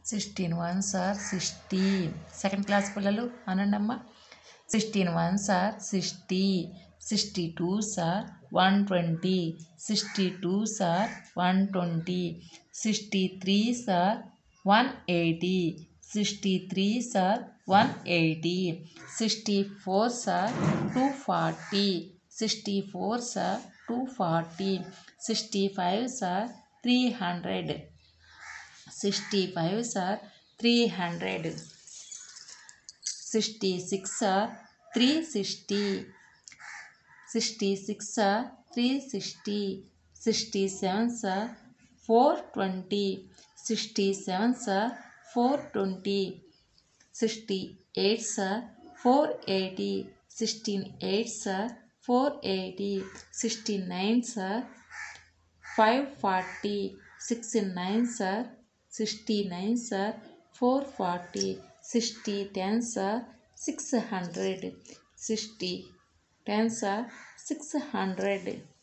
sixteen one sir sixty second class పిల్లలు అనండి అమ్మా sixteen one sir sixty sixty two sir one twenty sixty two sir one twenty sixty three sir one eighty sixty three sir one eighty sixty four sir two forty sixty four sir two forty sixty five sir three hundred sixty five sir three hundred sixty six sir three sixty sixty six sir three sixty sixty seven sir four twenty sixty seven sir four twenty sixty eight sir four eighty sixteen eight sir four eighty sixty nine sir five forty six nine sir sixty nine sir four forty sixty ten sir six hundred sixty ten sir six hundred